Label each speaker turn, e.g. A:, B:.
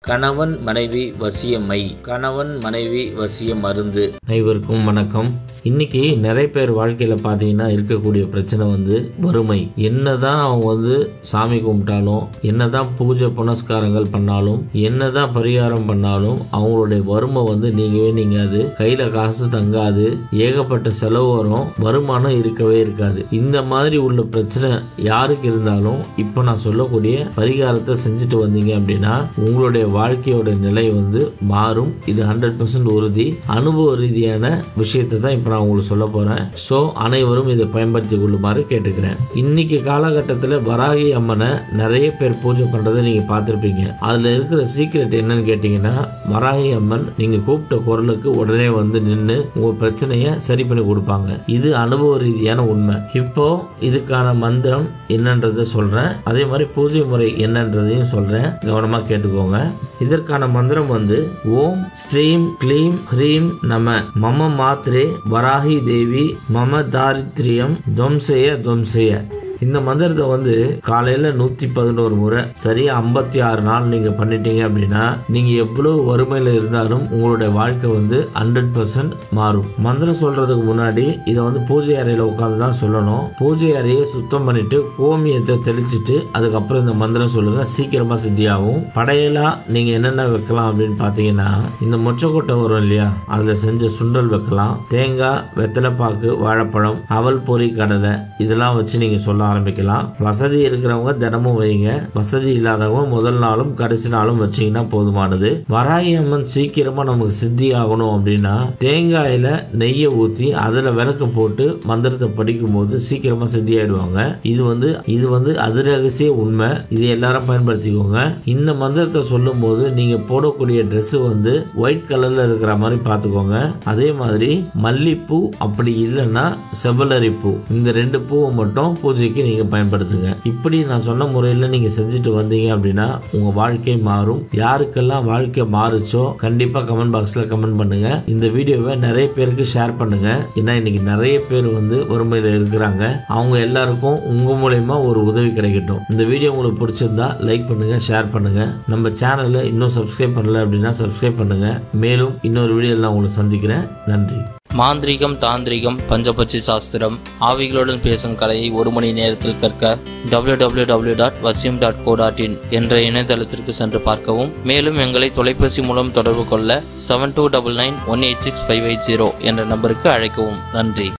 A: கணவன் மனைவி வசியமை கணவன் மனைவி வசிய மருந்து
B: அனைவருக்கும் வணக்கம் இன்னைக்கு நிறைய பேர் வாழ்க்கையில பார்த்தீங்கன்னா இருக்கக்கூடிய பிரச்சனை வந்து வறுமை என்னதான் அவங்க வந்து சாமி கும்பிட்டாலும் என்னதான் பூஜை புனஸ்காரங்கள் பண்ணாலும் என்னதான் பரிகாரம் பண்ணாலும் அவங்களுடைய வறுமை வந்து நீங்கவே நீங்காது கையில காசு தங்காது ஏகப்பட்ட செலவு வரும் வருமானம் இருக்கவே இருக்காது இந்த மாதிரி உள்ள பிரச்சனை யாருக்கு இருந்தாலும் இப்போ நான் சொல்லக்கூடிய பரிகாரத்தை செஞ்சுட்டு வந்தீங்க அப்படின்னா உங்களுடைய வாழ்க்கையோட நிலை வந்து மாறும் இது ஹண்ட்ரட் பர்சன்ட் உறுதி அனுபவ ரீதியான விஷயத்தை தான் இப்போ நான் உங்களுக்கு சொல்ல போறேன் ஸோ அனைவரும் இதை பயன்படுத்தி கொள்ளுமாறு கேட்டுக்கிறேன் இன்னைக்கு காலகட்டத்தில் வராகி அம்மனை நிறைய பேர் பூஜை பண்றதை நீங்க பார்த்துருப்பீங்க அதுல இருக்கிற சீக்ரெட் என்னன்னு கேட்டீங்கன்னா வராகி அம்மன் நீங்க கூப்பிட்ட குரலுக்கு உடனே வந்து நின்று உங்க பிரச்சனையை சரி பண்ணி கொடுப்பாங்க இது அனுபவ ரீதியான உண்மை இப்போ இதுக்கான மந்திரம் என்னன்றதை சொல்றேன் அதே மாதிரி பூஜை முறை என்னன்றதையும் சொல்றேன் கவனமா கேட்டுக்கோங்க இதற்கான மந்திரம் வந்து ஓம் ஸ்ரீம் க்ளீம் ஹ்ரீம் நம மம மாத்ரே வராகி தேவி மம தாரித்ரியம் துவம்சய துவம்சய இந்த மந்திரத்தை வந்து காலையில நூத்தி பதினோரு முறை சரியா ஐம்பத்தி ஆறு நாள் நீங்க பண்ணிட்டீங்க அப்படின்னா நீங்க எவ்வளவு வறுமையில இருந்தாலும் உங்களுடைய வாழ்க்கை வந்து ஹண்ட்ரட் பர்சன்ட் மாறும் மந்திரம் சொல்றதுக்கு முன்னாடி இதை வந்து பூஜை அறையில உட்காந்து தான் சொல்லணும் பூஜை அறையை சுத்தம் பண்ணிட்டு கோமியத்தை தெளிச்சிட்டு அதுக்கப்புறம் இந்த மந்திரம் சொல்லுங்க சீக்கிரமா சித்தியாகும் படையலா நீங்க என்னென்ன வைக்கலாம் அப்படின்னு பாத்தீங்கன்னா இந்த மொச்சக்கொட்டை வரும் இல்லையா அதுல செஞ்ச சுண்டல் வைக்கலாம் தேங்காய் வெத்தலைப்பாக்கு வாழைப்பழம் அவல் பொரி கடலை இதெல்லாம் வச்சு நீங்க சொல்ல ஆரம்பிக்கலாம் வசதி இருக்கிறவங்க தினமும் வைங்க வசதி இல்லாதவங்க முதல் நாளும் கடைசி நாளும் வச்சீங்கன்னா போதுமானது வராகி அம்மன் சீக்கிரமா நமக்கு சித்தி ஆகணும் அப்படின்னா தேங்காயில நெய்யை ஊத்தி அதுல விளக்கு போட்டு மந்திரத்தை படிக்கும் போது சீக்கிரமா சித்தி ஆயிடுவாங்க இது வந்து இது வந்து அது ரகசிய உண்மை இது எல்லாரும் பயன்படுத்திக்கோங்க இந்த மந்திரத்தை சொல்லும் போது நீங்க போடக்கூடிய Dress வந்து ஒயிட் கலர்ல இருக்கிற மாதிரி பார்த்துக்கோங்க அதே மாதிரி மல்லிப்பூ அப்படி இல்லைன்னா செவ்வலரி பூ இந்த ரெண்டு பூவை மட்டும் பூஜைக்கு நீங்க பயன்படுத்துங்க இப்படி நான் சொன்ன முறையில் நீங்க செஞ்சுட்டு வந்தீங்க அப்படின்னா உங்க வாழ்க்கை மாறும் யாருக்கெல்லாம் வாழ்க்கை மாறுச்சோ கண்டிப்பா கமெண்ட் பாக்ஸ்ல கமெண்ட் பண்ணுங்க இந்த வீடியோவை நிறைய பேருக்கு ஷேர் பண்ணுங்க ஏன்னா இன்னைக்கு நிறைய பேர் வந்து வறுமையில இருக்கிறாங்க அவங்க எல்லாருக்கும் உங்க மூலயமா ஒரு உதவி கிடைக்கட்டும் இந்த வீடியோ உங்களுக்கு பிடிச்சிருந்தா லைக் பண்ணுங்க ஷேர் பண்ணுங்க நம்ம சேனலை இன்னும் சப்ஸ்கிரைப் பண்ணல அப்படின்னா சப்ஸ்கிரைப் பண்ணுங்க மேலும் இன்னொரு வீடியோவில் நான் உங்களை சந்திக்கிறேன் நன்றி
C: மாந்திரீகம் தாந்திரிகம் பஞ்சபட்சி சாஸ்திரம் ஆவிகளுடன் பேசும் கலையை ஒரு மணி நேரத்தில் கற்க www.vasim.co.in டாட் வசியம் டாட் கோ டாட் இன் என்ற இணையதளத்திற்கு சென்று பார்க்கவும் மேலும் எங்களை தொலைபேசி மூலம் தொடர்பு கொள்ள seven two double nine one eight six five eight zero என்ற நம்பருக்கு அழைக்கவும் நன்றி